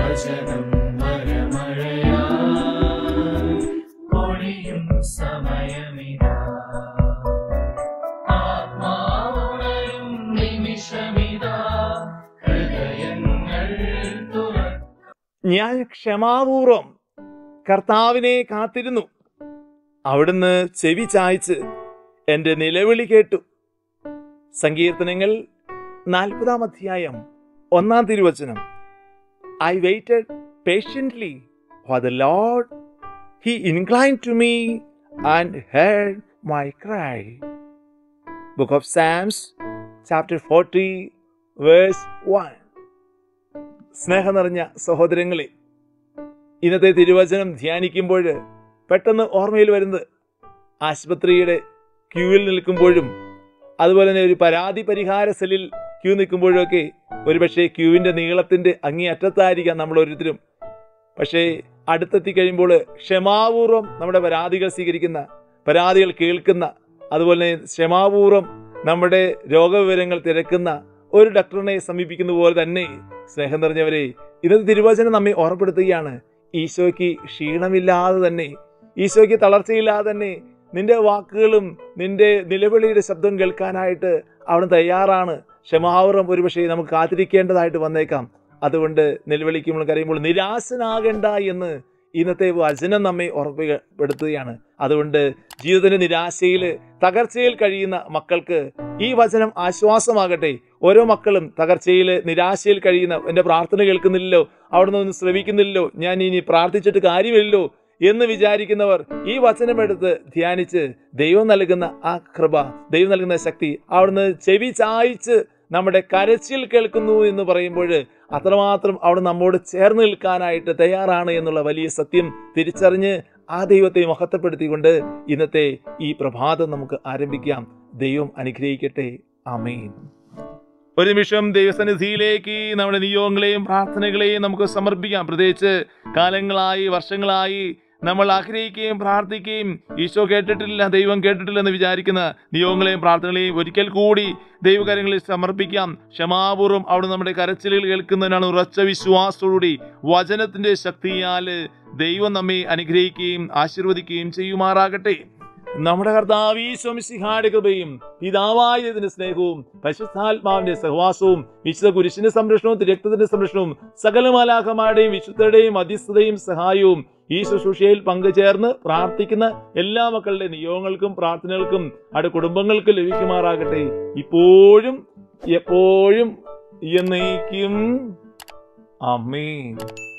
വചനം വരമഴയാ പൊഴിയും സമയമിതാ ആത്മാവുണരും നിമിഷമിതാ ഹൃദയങ്ങൾ തുറക്കും ഞാൻ ക്ഷമാപൂർവം കർത്താവിനെ കാത്തിരുന്നു അവിടുന്ന് ചെവി ചായ്ച്ച് എൻ്റെ നിലവിളി കേട്ടു സങ്കീർത്തനങ്ങൾ നാൽപ്പതാം അധ്യായം ഒന്നാം തിരുവചനം I waited patiently for the Lord he incline to me and heard my cry book of Psalms chapter forty verse one സ്നേഹം നിറഞ്ഞ സഹോദരങ്ങളെ ഇന്നത്തെ തിരുവചനം ധ്യാനിക്കുമ്പോൾ പെട്ടെന്ന് ഓർമ്മയിൽ വരുന്നത് ആശുപത്രിയുടെ ക്യൂവിൽ നിൽക്കുമ്പോഴും അതുപോലെ തന്നെ ഒരു പരാതി പരിഹാര സെല്ലിൽ ക്യൂ നിൽക്കുമ്പോഴും ഒക്കെ ഒരുപക്ഷെ ക്യൂവിൻ്റെ നീളത്തിൻ്റെ അങ്ങേ അറ്റത്തായിരിക്കാം നമ്മൾ ഓരോരുത്തരും പക്ഷേ അടുത്തെത്തി കഴിയുമ്പോൾ ക്ഷമാപൂർവം നമ്മുടെ പരാതികൾ സ്വീകരിക്കുന്ന പരാതികൾ കേൾക്കുന്ന അതുപോലെ തന്നെ ക്ഷമാപൂർവം നമ്മുടെ രോഗവിവരങ്ങൾ തിരക്കുന്ന ഒരു ഡോക്ടറിനെ സമീപിക്കുന്ന പോലെ തന്നെ സ്നേഹം നിറഞ്ഞവരെ ഇന്നത്തെ തിരുവചനം നമ്മെ ഓർമ്മപ്പെടുത്തുകയാണ് ഈശോയ്ക്ക് ക്ഷീണമില്ലാതെ തന്നെ ഈശോയ്ക്ക് തളർച്ചയില്ലാതെ തന്നെ നിന്റെ വാക്കുകളും നിന്റെ നിലവിളിയുടെ ശബ്ദം കേൾക്കാനായിട്ട് അവിടുന്ന് തയ്യാറാണ് ക്ഷമാവറം ഒരുപക്ഷെ നമുക്ക് കാത്തിരിക്കേണ്ടതായിട്ട് വന്നേക്കാം അതുകൊണ്ട് നിലവിളിക്കുമ്പോൾ കരയുമ്പോൾ നിരാശനാകണ്ട എന്ന് ഇന്നത്തെ വചനം നമ്മെ ഉറപ്പുപ്പെടുത്തുകയാണ് അതുകൊണ്ട് ജീവിതത്തിന്റെ നിരാശയിൽ തകർച്ചയിൽ കഴിയുന്ന മക്കൾക്ക് ഈ വചനം ആശ്വാസമാകട്ടെ ഓരോ മക്കളും തകർച്ചയിൽ നിരാശയിൽ കഴിയുന്ന എൻ്റെ പ്രാർത്ഥന കേൾക്കുന്നില്ലല്ലോ അവിടുന്ന് ഒന്നും ശ്രമിക്കുന്നില്ലല്ലോ ഞാൻ ഇനി പ്രാർത്ഥിച്ചിട്ട് കാര്യമില്ലല്ലോ എന്ന് വിചാരിക്കുന്നവർ ഈ വചനമെടുത്ത് ധ്യാനിച്ച് ദൈവം നൽകുന്ന ആ കൃപ ദൈവം നൽകുന്ന ശക്തി അവിടുന്ന് ചെവി ചായ്ച്ച് നമ്മുടെ കരച്ചിൽ കേൾക്കുന്നു എന്ന് പറയുമ്പോൾ അത്രമാത്രം അവിടെ നമ്മോട് ചേർന്ന് നിൽക്കാനായിട്ട് തയ്യാറാണ് എന്നുള്ള വലിയ സത്യം തിരിച്ചറിഞ്ഞ് ആ ദൈവത്തെ മഹത്വപ്പെടുത്തിക്കൊണ്ട് ഇന്നത്തെ ഈ പ്രഭാതം നമുക്ക് ആരംഭിക്കാം ദൈവം അനുഗ്രഹിക്കട്ടെ ആമേൻ ഒരു നിമിഷം ദൈവസന്നിധിയിലേക്ക് നമ്മുടെ നിയോഗങ്ങളെയും പ്രാർത്ഥനകളെയും നമുക്ക് സമർപ്പിക്കാം പ്രത്യേകിച്ച് കാലങ്ങളായി വർഷങ്ങളായി നമ്മൾ ആഗ്രഹിക്കുകയും പ്രാർത്ഥിക്കുകയും ഈശോ കേട്ടിട്ടില്ല ദൈവം കേട്ടിട്ടില്ല എന്ന് വിചാരിക്കുന്ന നിയോഗങ്ങളെയും പ്രാർത്ഥനകളെയും ഒരിക്കൽ കൂടി ദൈവകാര്യങ്ങളിൽ സമർപ്പിക്കാം ക്ഷമാപൂർവ്വം അവിടെ നമ്മുടെ കരച്ചിലുകൾ കേൾക്കുന്നതിനാണ് ഉറച്ച വിശ്വാസത്തോടുകൂടി വചനത്തിന്റെ ശക്തിയാൽ ദൈവം നമ്മെ അനുഗ്രഹിക്കുകയും ആശീർവദിക്കുകയും ചെയ്യുമാറാകട്ടെ നമ്മുടെ കർത്താവ് ഈശ്വമിസിഹായുടെ കൃപയും പിതാവായതിന്റെ സ്നേഹവും പരിശുദ്ധാത്മാവിന്റെ സഹവാസവും വിശുദ്ധ കുരിശിന്റെ സംരക്ഷണവും രക്തത്തിന്റെ സംരക്ഷണവും സകല മാലാഖമാരുടെയും വിശുദ്ധരുടെയും മധ്യസ്ഥതയും സഹായവും ഈ ശുശ്രൂഷയിൽ പങ്കുചേർന്ന് പ്രാർത്ഥിക്കുന്ന എല്ലാ മക്കളുടെ നിയോഗങ്ങൾക്കും പ്രാർത്ഥനകൾക്കും അവിടെ കുടുംബങ്ങൾക്ക് ലഭിക്കുമാറാകട്ടെ ഇപ്പോഴും എപ്പോഴും എന്നേക്കും അമ്മേ